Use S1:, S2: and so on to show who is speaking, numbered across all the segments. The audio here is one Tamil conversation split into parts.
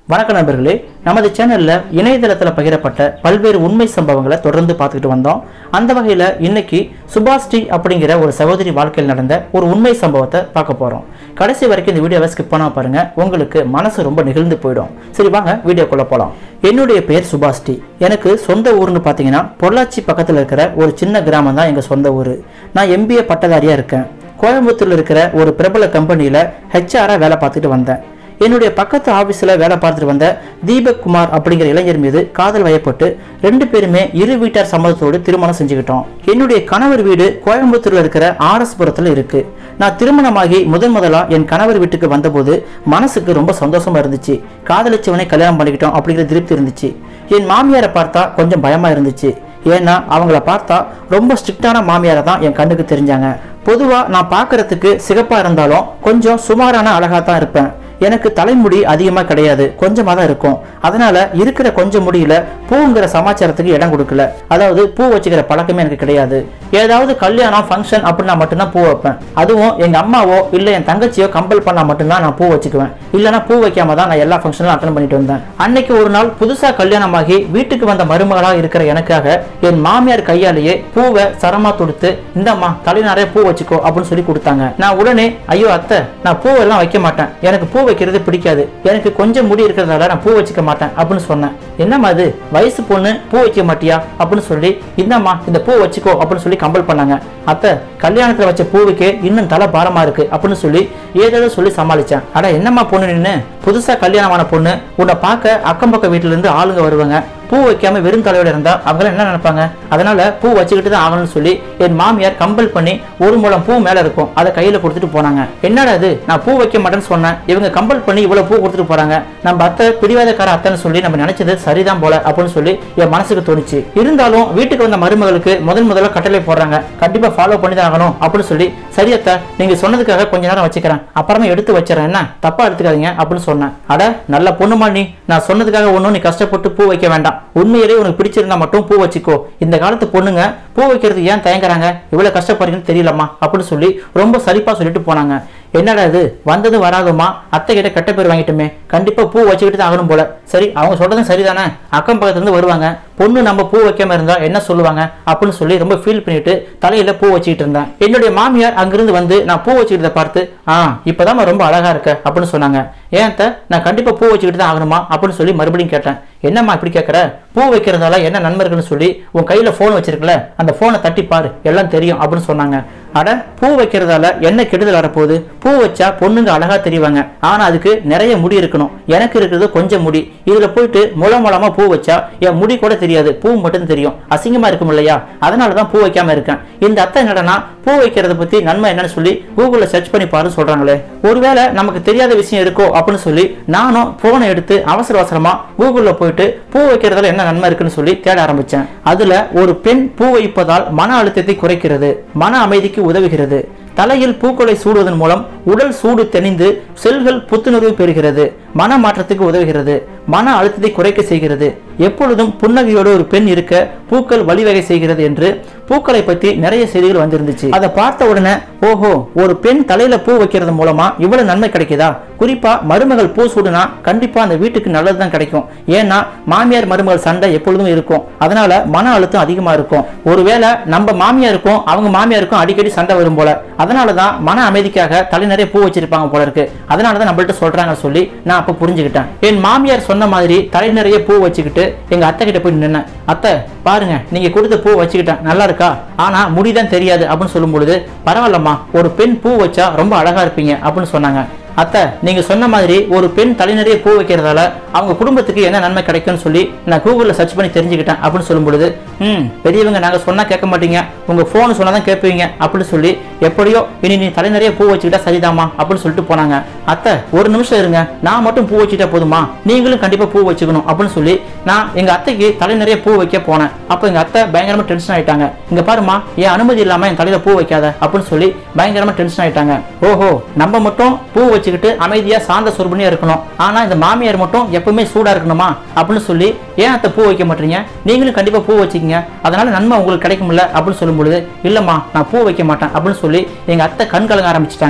S1: வணக்க நண்பர்களே நமது சேனல்ல இணையதளத்தில் பகிரப்பட்ட பல்வேறு உண்மை சம்பவங்களை தொடர்ந்து பார்த்துக்கிட்டு வந்தோம் அந்த வகையில் இன்னைக்கு சுபாஸ்ரீ அப்படிங்கிற ஒரு சகோதரி வாழ்க்கையில் நடந்த ஒரு உண்மை சம்பவத்தை பார்க்க போறோம் கடைசி வரைக்கும் இந்த வீடியோவை ஸ்கிப் பண்ணாம பாருங்க உங்களுக்கு மனசு ரொம்ப நெகிழ்ந்து போயிடும் சரி வாங்க வீடியோக்குள்ள போலாம் என்னுடைய பேர் சுபாஸ்ரீ எனக்கு சொந்த ஊர்னு பார்த்தீங்கன்னா பொள்ளாச்சி பக்கத்தில் இருக்கிற ஒரு சின்ன கிராமம் தான் எங்கள் சொந்த ஊர் நான் எம்பிஏ பட்டதாரியாக இருக்கேன் கோயம்புத்தூர்ல இருக்கிற ஒரு பிரபல கம்பெனியில் ஹெச்ஆராக வேலை பார்த்துட்டு வந்தேன் என்னுடைய பக்கத்து ஆஃபீஸில் வேலை பார்த்துட்டு வந்த தீபக் குமார் அப்படிங்கிற இளைஞர் மீது காதல் வயப்பட்டு ரெண்டு பேருமே இரு வீட்டார் சம்மதத்தோடு திருமணம் செஞ்சுக்கிட்டோம் என்னுடைய கணவர் வீடு கோயம்புத்தூர்ல இருக்கிற ஆர்எஸ் புரத்தில் இருக்கு நான் திருமணமாகி முதன் முதலா என் கணவர் வீட்டுக்கு வந்தபோது மனசுக்கு ரொம்ப சந்தோஷமா இருந்துச்சு காதலிச்சவனை கல்யாணம் பண்ணிக்கிட்டோம் அப்படிங்கிற திருப்தி இருந்துச்சு என் மாமியாரை பார்த்தா கொஞ்சம் பயமா இருந்துச்சு ஏன்னா அவங்கள பார்த்தா ரொம்ப ஸ்ட்ரிக்டான மாமியாரை தான் என் கண்ணுக்கு தெரிஞ்சாங்க பொதுவா நான் பார்க்கறதுக்கு சிகப்பா இருந்தாலும் கொஞ்சம் சுமாரான அழகா தான் இருப்பேன் எனக்கு தலைமுடி அதிகமாக கிடையாது கொஞ்சமாக தான் இருக்கும் அதனால இருக்கிற கொஞ்சம் முடியல பூங்கிற சமாச்சாரத்துக்கு இடம் கொடுக்கல அதாவது பூ வச்சுக்கிற பழக்கமே எனக்கு கிடையாது ஏதாவது கல்யாணம் ஃபங்க்ஷன் அப்படின்னா மட்டும்தான் பூ வைப்பேன் அதுவும் எங்க அம்மாவோ இல்லை என் தங்கச்சியோ கம்பல் பண்ணா மட்டும்தான் நான் பூ வச்சுக்குவேன் இல்லைன்னா பூ வைக்காம தான் நான் எல்லா ஃபங்க்ஷனும் அட்டன் பண்ணிட்டு வந்தேன் அன்னைக்கு ஒரு நாள் புதுசா கல்யாணமாகி வீட்டுக்கு வந்த மருமகளாக இருக்கிற எனக்காக என் மாமியார் கையாலேயே பூவை சரமா தொடுத்து இந்தம்மா தலை நிறைய பூ வச்சுக்கோ அப்படின்னு சொல்லி கொடுத்தாங்க நான் உடனே ஐயோ அத்தை நான் பூவெல்லாம் வைக்க மாட்டேன் எனக்கு பூ வைக்கிறது பிடிக்காது எனக்கு கொஞ்சம் முடி இருக்கிறதால நான் பூ வச்சுக்க மாட்டேன் அப்படின்னு சொன்னேன் என்னம்மா அது வயசு பொண்ணு பூ வைக்க மாட்டியா அப்படின்னு சொல்லி இந்தம்மா இந்த பூ வச்சுக்கோ அப்படின்னு சொல்லி கம்பல் பண்ணாங்க அத்தை கல்யாணத்துல வச்ச பூவுக்கே இன்னும் தலை பாரமா இருக்கு அப்படின்னு சொல்லி ஏதேதோ சொல்லி சமாளிச்சேன் அட என்னம்மா பொண்ணு நின்று புதுசா கல்யாணமான பொண்ணு உன்னை பார்க்க அக்கம் பக்கம் வீட்டுல இருந்து ஆளுங்க வருவாங்க பூ வைக்காம வெறும் தலையோட இருந்தா அவங்க என்ன நினைப்பாங்க அதனால பூ வச்சுக்கிட்டு தான் ஆகணும்னு சொல்லி என் மாமியார் கம்பல் பண்ணி ஒரு முழம் பூ மேல இருக்கும் அதை கையில கொடுத்துட்டு போனாங்க என்னடா இது நான் பூ வைக்க மாட்டேன்னு சொன்னேன் இவங்க கம்பல் பண்ணி இவ்வளவு பூ கொடுத்துட்டு போறாங்க நம்ம அத்தை பிடிவாதக்கார அத்தைன்னு சொல்லி நம்ம நினைச்சது சரிதான் போல அப்படின்னு சொல்லி என் மனசுக்கு தோணுச்சு இருந்தாலும் வீட்டுக்கு வந்த மருமகளுக்கு முதல் முதல்ல கட்டளை போடுறாங்க கண்டிப்பா ஃபாலோ பண்ணி தான் ஆகணும் அப்படின்னு சொல்லி சரி அத்தை நீங்க சொன்னதுக்காக கொஞ்ச நேரம் வச்சுக்கிறேன் அப்புறமா எடுத்து வச்சிடறேன் என்ன தப்பா எடுத்துக்காதீங்க அப்படின்னு சொன்னேன் அட நல்ல பொண்ணுமா நீ நான் சொன்னதுக்காக ஒன்றும் நீ கஷ்டப்பட்டு பூ வைக்க வேண்டாம் உண்மையிலேயே உனக்கு பிடிச்சிருந்தா மட்டும் பூ வச்சுக்கோ இந்த காலத்து பொண்ணுங்க பூ வைக்கிறது ஏன் தயங்குறாங்க இவ்வளவு கஷ்டப்படுறீங்கன்னு தெரியலம்மா அப்படின்னு சொல்லி ரொம்ப சலிப்பா சொல்லிட்டு போனாங்க என்னடா இது வந்தது வராதுமா அத்தை கிட்ட கெட்ட பேர் வாங்கிட்டுமே கண்டிப்பா பூ வச்சுக்கிட்டு தான் ஆகணும் போல சரி அவங்க சொல்றதும் சரிதானே அக்கம் பக்கத்துல இருந்து வருவாங்க பொண்ணு நம்ம பூ வைக்காம இருந்தா என்ன சொல்லுவாங்க அப்படின்னு சொல்லி ரொம்ப ஃபீல் பண்ணிட்டு தலையில பூ வச்சுக்கிட்டு இருந்தேன் என்னுடைய மாமியார் அங்கிருந்து வந்து நான் பூ வச்சுக்கிட்டத பார்த்து ஆ இப்பதான் ரொம்ப அழகா இருக்க அப்படின்னு சொன்னாங்க ஏன் அத்தை நான் கண்டிப்பா பூ வச்சுக்கிட்டு தான் ஆகணுமா அப்படின்னு சொல்லி மறுபடியும் கேட்டேன் என்னம்மா இப்படி கேட்குற பூ வைக்கிறதால என்ன நண்பர்கள்னு சொல்லி உன் கையில ஃபோன் வச்சிருக்கல அந்த ஃபோனை தட்டி பாரு எல்லாம் தெரியும் அப்படின்னு சொன்னாங்க அட பூ வைக்கிறதால என்ன கெடுதல் வரப்போகுது பூ வச்சா பொண்ணுங்க அழகா தெரிவாங்க ஆனா அதுக்கு நிறைய முடி இருக்கணும் எனக்கு இருக்கிறது கொஞ்சம் முடி இதுல போயிட்டு முள முளமா பூ வச்சா என் முடி கூட தெரியாது பூ மட்டும் தெரியும் அசிங்கமா இருக்கும் இல்லையா அதனாலதான் பூ வைக்காம இருக்கேன் இந்த அத்தை என்னடனா பூ வைக்கிறத பத்தி நன்மை என்னன்னு சொல்லி கூகுள்ல சர்ச் பண்ணி பாருன்னு சொல்றாங்களே ஒருவேளை நமக்கு தெரியாத விஷயம் இருக்கோ அப்படின்னு சொல்லி நானும் போனை எடுத்து அவசர அவசரமா கூகுள்ல போயிட்டு பூ வைக்கிறதுல என்ன நன்மை இருக்குன்னு சொல்லி தேட ஆரம்பிச்சேன் அதுல ஒரு பெண் பூ வைப்பதால் மன அழுத்தத்தை குறைக்கிறது மன அமைதிக்கு உதவுகிறது தலையில் பூக்களை சூடுவதன் மூலம் உடல் சூடு தெளிந்து செல்கள் புத்துணர்வு பெறுகிறது மன மாற்றத்துக்கு உதவுகிறது மன அழுத்தத்தை குறைக்க செய்கிறது எப்பொழுதும் புன்னகையோடு ஒரு பெண் இருக்க பூக்கள் வழிவகை செய்கிறது என்று பூக்களை பத்தி நிறைய செய்திகள் வந்திருந்துச்சு அதை பார்த்த உடனே ஓஹோ ஒரு பெண் தலையில பூ வைக்கிறது மூலமா இவ்வளவு நன்மை கிடைக்குதா குறிப்பா மருமகள் பூ சூடுனா கண்டிப்பா அந்த வீட்டுக்கு நல்லதுதான் கிடைக்கும் ஏன்னா மாமியார் மருமகள் சண்டை எப்பொழுதும் இருக்கும் அதனால மன அழுத்தம் அதிகமா இருக்கும் ஒருவேளை நம்ம மாமியாருக்கும் அவங்க மாமியாருக்கும் அடிக்கடி சண்டை வரும் போல அதனாலதான் மன அமைதிக்காக தலை நிறைய பூ வச்சிருப்பாங்க போல இருக்கு அதனாலதான் நம்மள்ட்ட சொல்றாங்க சொல்லி நான் அப்ப புரிஞ்சுக்கிட்டேன் என் மாமியார் சொன்ன மாதிரி தலை நிறைய பூ வச்சுக்கிட்டு எங்க அத்தை கிட்ட போய் நின்னேன் அத்தை பாருங்க நீங்க கொடுத்த பூ வச்சுக்கிட்டேன் நல்லா இருக்கா ஆனா முடிதான் தெரியாது அப்படின்னு சொல்லும் பொழுது பரவாயில்லம்மா ஒரு பெண் பூ வச்சா ரொம்ப அழகா இருப்பீங்க அப்படின்னு சொன்னாங்க அத்தை நீங்க சொன்ன மாதிரி ஒரு பெண் தலை நிறைய பூ வைக்கிறதால அவங்க குடும்பத்துக்கு என்ன நன்மை கிடைக்கும்னு சொல்லி நான் கூகுளில் சர்ச் பண்ணி தெரிஞ்சுக்கிட்டேன் அப்படின்னு சொல்லும் பொழுது ம் பெரியவங்க நாங்க சொன்னா கேட்க மாட்டீங்க உங்க போன் சொன்னா தான் கேட்பீங்க அப்படின்னு சொல்லி எப்படியோ இனி நீ தலை நிறைய பூ வச்சுக்கிட்டா சரிதாம்மா அப்படின்னு சொல்லிட்டு போனாங்க அத்தை ஒரு நிமிஷம் இருங்க நான் மட்டும் பூ வச்சுட்டா போதுமா நீங்களும் கண்டிப்பா பூ வச்சுக்கணும் அப்படின்னு சொல்லி நான் எங்க அத்தைக்கு தலை நிறைய பூ வைக்க போனேன் அப்போ எங்க அத்தை பயங்கரமா டென்ஷன் ஆயிட்டாங்க இங்க பாருமா என் அனுமதி இல்லாம என் தலையில பூ வைக்காத அப்படின்னு சொல்லி பயங்கரமா டென்ஷன் ஆயிட்டாங்க ஓஹோ நம்ம மட்டும் பூ வச்சுக்கிட்டு அமைதியா சாந்த சொர்பனியா இருக்கணும் ஆனா இந்த மாமியார் மட்டும் எப்பவுமே சூடா இருக்கணுமா அப்படின்னு சொல்லி ஏன் அத்தை பூ வைக்க மாட்டீங்க நீங்களும் கண்டிப்பா பூ வச்சுக்கீங்க அதனால நன்மை உங்களுக்கு கிடைக்கும்ல அப்படின்னு சொல்லும் பொழுது இல்லம்மா நான் பூ வைக்க மாட்டேன் அப்படின்னு சொல்லி எங்க அத்தை கண் கலங்க ஆரம்பிச்சிட்டாங்க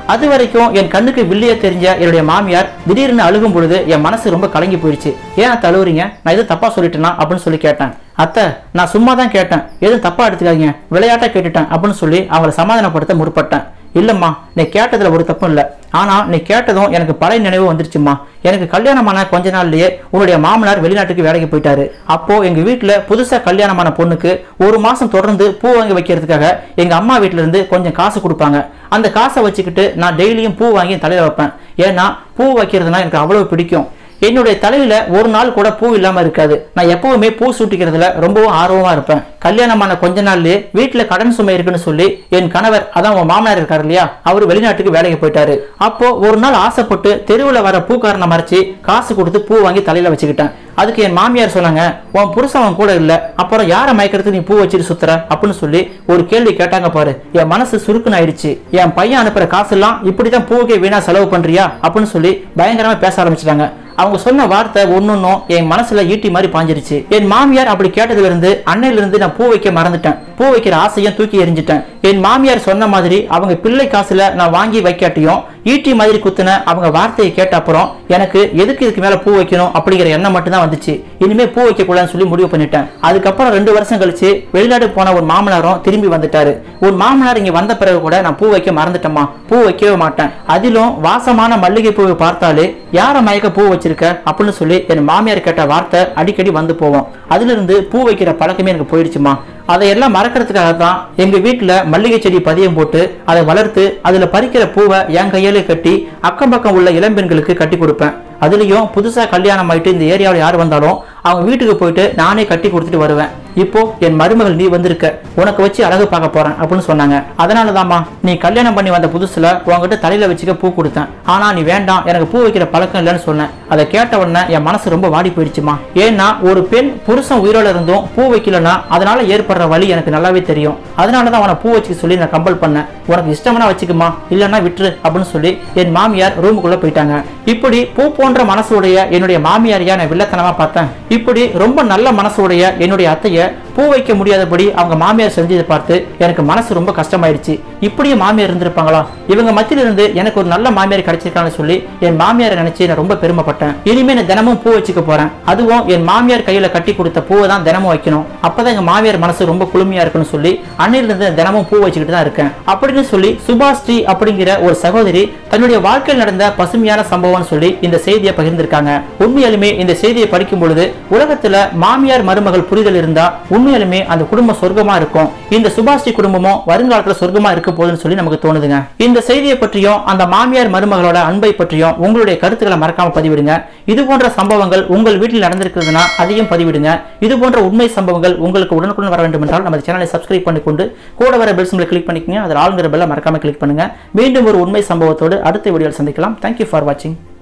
S1: அது வரைக்கும் என் கண்ணுக்கு வில்லிய தெரிஞ்ச என்னுடைய மாமியார் திடீர்னு அழுகும் பொழுது என் மனசு ரொம்ப கலங்கி போயிடுச்சு ஏன் அத்தை அழுவுறீங்க நான் எதுவும் தப்பா சொல்லிட்டேனா அப்படின்னு சொல்லி கேட்டேன் அத்தை நான் சும்மா தான் கேட்டேன் எதுவும் தப்பா எடுத்துக்காதீங்க விளையாட்டா கேட்டுட்டேன் அப்படின்னு சொல்லி அவங்கள சமாதானப்படுத்த முற்பட்டேன் இல்லம்மா நீ கேட்டதுல ஒரு தப்பும் இல்லை ஆனா நீ கேட்டதும் எனக்கு பழைய நினைவு வந்துருச்சுமா எனக்கு கல்யாணமான கொஞ்ச நாள்லயே உன்னுடைய மாமனார் வெளிநாட்டுக்கு வேலைக்கு போயிட்டாரு அப்போ எங்க வீட்டுல புதுசா கல்யாணமான பொண்ணுக்கு ஒரு மாசம் தொடர்ந்து பூ வாங்கி வைக்கிறதுக்காக எங்க அம்மா வீட்ல இருந்து கொஞ்சம் காசு கொடுப்பாங்க அந்த காசை வச்சுக்கிட்டு நான் டெய்லியும் பூ வாங்கி என் தலையில வைப்பேன் ஏன்னா பூ வைக்கிறதுனா எனக்கு அவ்வளவு பிடிக்கும் என்னுடைய தலையில ஒரு நாள் கூட பூ இல்லாம இருக்காது நான் எப்பவுமே பூ சூட்டிக்கிறதுல ரொம்பவும் ஆர்வமா இருப்பேன் கல்யாணமான கொஞ்ச நாள்லயே வீட்டுல கடன் சுமை இருக்குன்னு சொல்லி என் கணவர் அதான் உன் மாமனார் இருக்காரு இல்லையா அவர் வெளிநாட்டுக்கு வேலைக்கு போயிட்டாரு அப்போ ஒரு நாள் ஆசைப்பட்டு தெருவுல வர பூக்காரனை மறைச்சு காசு கொடுத்து பூ வாங்கி தலையில வச்சுக்கிட்டேன் அதுக்கு என் மாமியார் சொன்னாங்க உன் புருஷன் அவன் கூட இல்ல அப்புறம் யாரை மயக்கிறதுக்கு நீ பூ வச்சுட்டு சுத்துற அப்படின்னு சொல்லி ஒரு கேள்வி கேட்டாங்க பாரு என் மனசு சுருக்குன்னு ஆயிடுச்சு என் பையன் அனுப்புற காசெல்லாம் இப்படிதான் பூவுக்கே வீணா செலவு பண்றியா அப்படின்னு சொல்லி பயங்கரமா பேச ஆரம்பிச்சிட்டாங்க அவங்க சொன்ன வார்த்தை ஒன்னொன்னும் என் மனசுல ஈட்டி மாதிரி பாஞ்சிருச்சு என் மாமியார் அப்படி கேட்டதுல இருந்து அன்னையில இருந்து நான் பூ வைக்க மறந்துட்டேன் பூ வைக்கிற ஆசையும் தூக்கி எறிஞ்சிட்டேன் என் மாமியார் சொன்ன மாதிரி அவங்க பிள்ளை காசுல நான் வாங்கி வைக்காட்டியும் ஈட்டி மாதிரி குத்துன அவங்க வார்த்தையை கேட்ட அப்புறம் எனக்கு எதுக்கு இதுக்கு மேல பூ வைக்கணும் அப்படிங்கிற எண்ணம் மட்டும் தான் வந்துச்சு இனிமே பூ வைக்க கூடாதுன்னு சொல்லி முடிவு பண்ணிட்டேன் அதுக்கப்புறம் ரெண்டு வருஷம் கழிச்சு வெளிநாடு போன ஒரு மாமனாரும் திரும்பி வந்துட்டாரு ஒரு மாமனார் இங்க வந்த பிறகு கூட நான் பூ வைக்க மறந்துட்டேம்மா பூ வைக்கவே மாட்டேன் அதிலும் வாசமான மல்லிகை பூவை பார்த்தாலே யார மயக்க பூ வச்சிருக்க அப்படின்னு சொல்லி என் மாமியார் கேட்ட வார்த்தை அடிக்கடி வந்து போவோம் அதுல இருந்து பூ வைக்கிற பழக்கமே எனக்கு போயிடுச்சுமா அதையெல்லாம் மறக்கிறதுக்காக தான் எங்க வீட்டுல மல்லிகை செடி பதியம் போட்டு அதை வளர்த்து அதுல பறிக்கிற பூவை என் கையில கட்டி அக்கம் பக்கம் உள்ள இளம்பெண்களுக்கு கட்டி கொடுப்பேன் அதுலயும் புதுசா கல்யாணம் ஆயிட்டு இந்த ஏரியாவில் யார் வந்தாலும் அவங்க வீட்டுக்கு போயிட்டு நானே கட்டி கொடுத்துட்டு வருவேன் இப்போ என் மருமகள் நீ வந்திருக்க உனக்கு வச்சு அழகு பார்க்க போறேன் அப்படின்னு சொன்னாங்க அதனால தாம்மா நீ கல்யாணம் பண்ணி வந்த புதுசுல உன்கிட்ட தலையில வச்சுக்க பூ கொடுத்தேன் ஆனா நீ வேண்டாம் எனக்கு பூ வைக்கிற பழக்கம் இல்லைன்னு சொன்னேன் அதை கேட்ட உடனே என் மனசு ரொம்ப வாடி போயிடுச்சுமா ஏன்னா ஒரு பெண் புருஷன் உயிரோட இருந்தும் பூ வைக்கலன்னா அதனால ஏற்படுற வழி எனக்கு நல்லாவே தெரியும் அதனால தான் உன பூ வச்சுக்க சொல்லி நான் கம்பல் பண்ணேன் உனக்கு இஷ்டம்னா வச்சுக்குமா இல்லைன்னா விட்டுரு அப்படின்னு சொல்லி என் மாமியார் ரூமுக்குள்ள போயிட்டாங்க இப்படி பூ போன்ற மனசுடைய என்னுடைய மாமியாரையா நான் வில்லத்தனமா பார்த்தேன் இப்படி ரொம்ப நல்ல மனசுடைய என்னுடைய அத்தைய பூ வைக்க முடியாதபடி அவங்க மாமியார் செஞ்சதை பார்த்து எனக்கு மனசு ரொம்ப கஷ்டமாயிடுச்சு இப்படியே மாமியார் இருந்திருப்பாங்களா இவங்க மத்தியில இருந்து எனக்கு ஒரு நல்ல மாமியார் கிடைச்சிருக்கான்னு சொல்லி என் மாமியாரை நினைச்சு நான் ரொம்ப பெருமைப்பட்டேன் இனிமே நான் தினமும் பூ வச்சுக்க போறேன் அதுவும் என் மாமியார் கையில கட்டி கொடுத்த பூவை தான் தினமும் வைக்கணும் அப்பதான் எங்க மாமியார் மனசு ரொம்ப குளுமையா இருக்குன்னு சொல்லி அன்னையில இருந்து தினமும் பூ வச்சுக்கிட்டு தான் இருக்கேன் அப்படின்னு சொல்லி சுபாஸ்ரீ அப்படிங்கிற ஒரு சகோதரி தன்னுடைய வாழ்க்கையில் நடந்த பசுமையான சம்பவம்னு சொல்லி இந்த செய்தியை பகிர்ந்திருக்காங்க உண்மையாலுமே இந்த செய்தியை படிக்கும் பொழுது உலகத்துல மாமியார் மருமகள் புரிதல் இருந்தா உண்மையாலுமே அந்த குடும்பம் சொர்க்கமா இருக்கும் இந்த சுபாஸ்ரீ குடும்பமும் வருங்காலத்துல சொர்க்கமா இருக்க போகுதுன்னு சொல்லி நமக்கு தோணுதுங்க இந்த செய்தியை பற்றியும் அந்த மாமியார் மருமகளோட அன்பை பற்றியும் உங்களுடைய கருத்துக்களை மறக்காம பதிவிடுங்க இது போன்ற சம்பவங்கள் உங்கள் வீட்டில் நடந்திருக்கிறதுனா அதையும் பதிவிடுங்க இது போன்ற உண்மை சம்பவங்கள் உங்களுக்கு உடனுக்குடன் வர வேண்டும் என்றால் நமது சேனலை சப்ஸ்கிரைப் பண்ணிக்கொண்டு கூட வர பெல் சிம்பிளை கிளிக் பண்ணிக்கங்க அதில் ஆளுங்கிற பெல்லை மறக்காம கிளிக் பண்ணுங்க மீண்டும் ஒரு உண்மை சம்பவத்தோடு அடுத்த வீடியோவில் சந்திக்கலாம் தேங்க்யூ ஃபார் வாட்சிங்